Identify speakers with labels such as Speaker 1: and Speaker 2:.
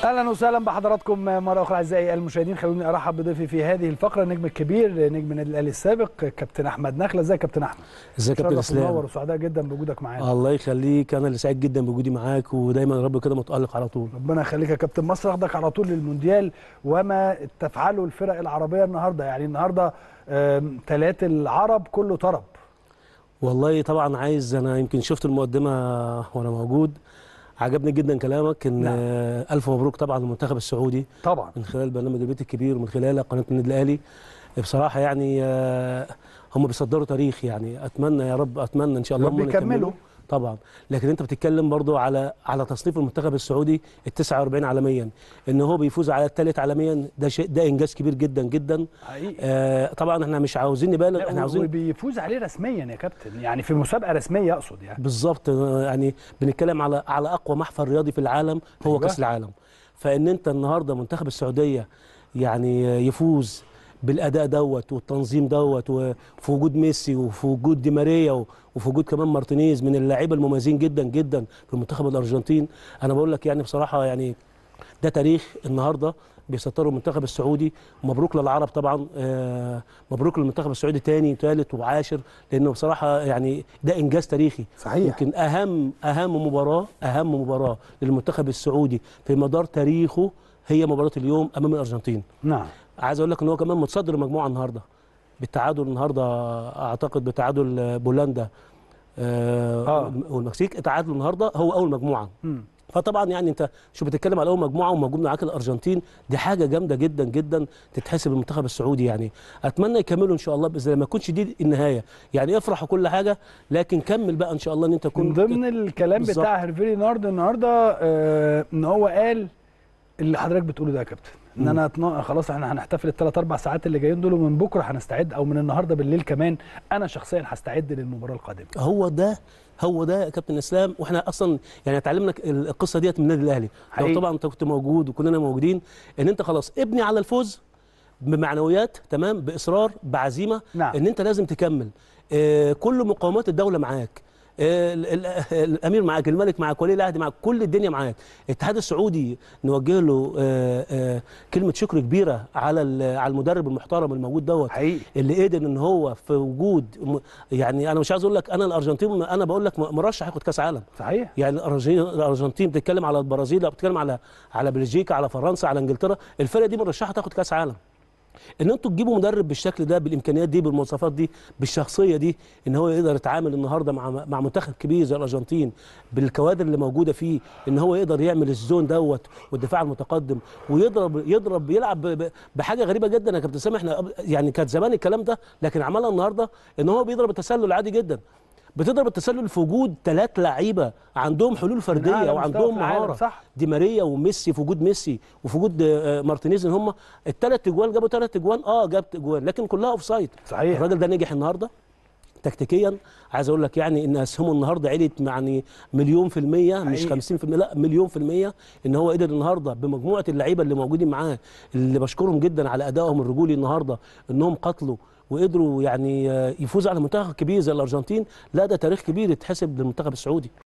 Speaker 1: اهلا وسهلا بحضراتكم مره اخرى اعزائي المشاهدين خلوني ارحب بضيفي في هذه الفقره النجم الكبير نجم النادي الاهلي السابق كابتن احمد نخله ازيك يا كابتن احمد
Speaker 2: ازيك يا كابتن
Speaker 1: شرف ومنور
Speaker 2: اسلام
Speaker 1: وسعداء جدا بوجودك معانا
Speaker 2: الله يخليك انا اللي سعيد جدا بوجودي معاك ودايما يا رب كده متالق على طول
Speaker 1: ربنا يخليك يا كابتن مصر اخدك على طول للمونديال وما تفعله الفرق العربيه النهارده يعني النهارده ثلاث العرب كله طرب
Speaker 2: والله طبعا عايز انا يمكن شفت المقدمه وانا موجود عجبني جدا كلامك ان
Speaker 1: نعم.
Speaker 2: آه، الف مبروك طبعا للمنتخب السعودي
Speaker 1: طبعا
Speaker 2: من خلال برنامج البيت الكبير ومن خلال قناه النادي الاهلي بصراحه يعني آه، هم بيصدروا تاريخ يعني اتمنى يا رب اتمنى ان شاء الله
Speaker 1: رب
Speaker 2: هم
Speaker 1: يكملوا.
Speaker 2: طبعا لكن انت بتتكلم برضو على على تصنيف المنتخب السعودي ال 49 عالميا ان هو بيفوز على الثالث عالميا ده شيء ده انجاز كبير جدا جدا
Speaker 1: حقيقي
Speaker 2: آه طبعا احنا مش عاوزين نبالغ
Speaker 1: لا،
Speaker 2: احنا عاوزين
Speaker 1: وبيفوز عليه رسميا يا كابتن يعني في مسابقه رسميه اقصد يعني
Speaker 2: بالظبط آه، يعني بنتكلم على على اقوى محفل رياضي في العالم هو
Speaker 1: أيوة.
Speaker 2: كاس العالم فان انت النهارده منتخب السعوديه يعني آه، يفوز بالاداء دوت والتنظيم دوت وفي وجود ميسي وفي وجود دي ماريا و- وفي وجود كمان مارتينيز من اللاعيبه المميزين جدا جدا في منتخب الارجنتين انا بقول لك يعني بصراحه يعني ده تاريخ النهارده بيسطروا المنتخب السعودي مبروك للعرب طبعا آه، مبروك للمنتخب السعودي تاني وثالث وعاشر لانه بصراحه يعني ده انجاز تاريخي
Speaker 1: صحيح
Speaker 2: يمكن اهم اهم مباراه اهم مباراه للمنتخب السعودي في مدار تاريخه هي مباراه اليوم امام الارجنتين
Speaker 1: نعم
Speaker 2: عايز اقول لك ان هو كمان متصدر المجموعه النهارده بالتعادل النهارده اعتقد بتعادل بولندا آه
Speaker 1: آه.
Speaker 2: والمكسيك تعادلوا النهارده هو اول مجموعه
Speaker 1: مم.
Speaker 2: فطبعا يعني انت شو بتتكلم على اول مجموعه وموجود معاك الارجنتين دي حاجه جامده جدا جدا تتحسب المنتخب السعودي يعني اتمنى يكملوا ان شاء الله باذن الله ما يكونش دي النهايه يعني افرح وكل حاجه لكن كمل بقى ان شاء الله ان انت تكون
Speaker 1: من ضمن الكلام
Speaker 2: بالظبط.
Speaker 1: بتاع هيرفي نارد النهارده آه ان هو قال اللي حضرتك بتقوله ده يا كابتن ان
Speaker 2: مم.
Speaker 1: انا اتنا- خلاص احنا هنحتفل الثلاث اربع ساعات اللي جايين دول ومن بكره هنستعد او من النهارده بالليل كمان انا شخصيا هستعد للمباراه القادمه
Speaker 2: هو ده هو ده يا كابتن اسلام واحنا اصلا يعني اتعلمنا القصه ديت من النادي الاهلي
Speaker 1: حقيقي.
Speaker 2: لو طبعا انت كنت موجود وكلنا موجودين ان انت خلاص ابني على الفوز بمعنويات تمام باصرار بعزيمه
Speaker 1: نعم.
Speaker 2: ان انت لازم تكمل آه كل مقومات الدوله معاك آه ال- ال- الامير معاك الملك معاك ولي العهد معاك كل الدنيا معاك الاتحاد السعودي نوجه له آه آه كلمه شكر كبيره على ال- على المدرب المحترم الموجود دوت
Speaker 1: حقيقي
Speaker 2: اللي قدر ان هو في وجود م- يعني انا مش عايز اقول لك انا الارجنتين انا بقول لك م- مرشح ياخد كاس عالم
Speaker 1: صحيح
Speaker 2: يعني الأرجي- الارجنتين بتتكلم على البرازيل أو بتتكلم على على بلجيكا على فرنسا على انجلترا الفرقه دي مرشحه تاخد كاس عالم ان انتوا تجيبوا مدرب بالشكل ده بالامكانيات دي بالمواصفات دي بالشخصيه دي ان هو يقدر يتعامل النهارده مع مع منتخب كبير زي الارجنتين بالكوادر اللي موجوده فيه ان هو يقدر يعمل الزون دوت والدفاع المتقدم ويضرب يضرب يلعب ب- ب- بحاجه غريبه جدا يا كابتن سامح احنا قبل- يعني كانت زمان الكلام ده لكن عملها النهارده ان هو بيضرب التسلل عادي جدا بتضرب التسلل في وجود ثلاث لعيبه عندهم حلول
Speaker 1: من
Speaker 2: فرديه
Speaker 1: أعلى مستوى
Speaker 2: وعندهم
Speaker 1: في العالم،
Speaker 2: مهاره
Speaker 1: صح
Speaker 2: دي ماريا وميسي في وجود ميسي وفي وجود آه، مارتينيز ان هم الثلاث اجوان جابوا ثلاث اجوان اه جاب اجوان لكن كلها اوف سايد
Speaker 1: صحيح
Speaker 2: الراجل ده نجح النهارده تكتيكيا عايز اقول لك يعني ان اسهمه النهارده عليت يعني مليون في المية مش
Speaker 1: حقيقي.
Speaker 2: 50 في المية لا مليون في المية ان هو قدر النهارده بمجموعة اللعيبة اللي موجودين معاه اللي بشكرهم جدا على ادائهم الرجولي النهارده انهم قتلوا وقدروا يعني آه، يفوزوا على منتخب كبير زي الارجنتين لا ده تاريخ كبير يتحسب للمنتخب السعودي